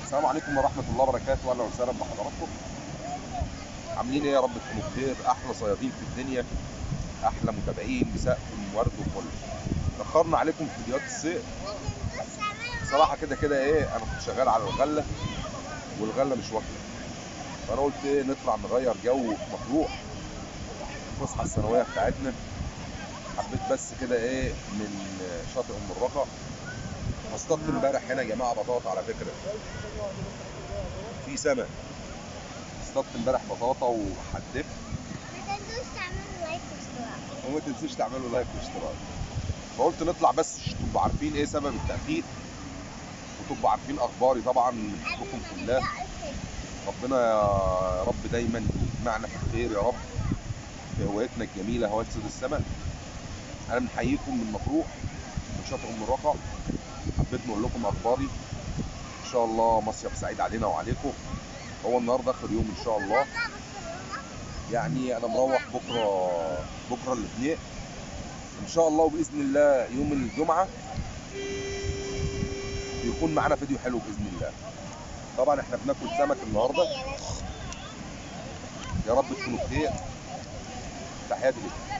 السلام عليكم ورحمة الله وبركاته أهلا وسهلا بحضراتكم عاملين إيه يا رب تكونوا بخير أحلى صيادين في الدنيا أحلى متابعين مساءكم ورد وفل أخرنا عليكم في فيديوهات الصيد صراحة كده كده إيه أنا كنت شغال على الغلة والغلة مش واكلة فأنا قلت إيه نطلع نغير جو في مطروح الفسحة السنوية بتاعتنا حبيت بس كده إيه من شاطئ أم الرقة اصطدت امبارح هنا يا جماعه بطاطا على فكره في سمك اصطدت امبارح بطاطا وحدفت ما تنسوش تعملوا لايك واشتراك وما تنسوش تعملوا لايك واشتراك فقلت نطلع بس تبقوا عارفين ايه سبب التاخير وتبقوا عارفين اخباري طبعا من حبكم في الله ربنا يا رب دايما يجمعنا في الخير يا رب في هوايتنا الجميله هوايه صيد السمك انا بنحييكم من مطروح من شاطئ ام الرقه حبيت نقول لكم اخباري ان شاء الله مصيف سعيد علينا وعليكم هو النهارده اخر يوم ان شاء الله يعني انا مروح بكره بكره الاثنين ان شاء الله وباذن الله يوم الجمعه بيكون معانا فيديو حلو باذن الله طبعا احنا بناكل سمك النهارده يا رب تكونوا بخير تحياتي لكم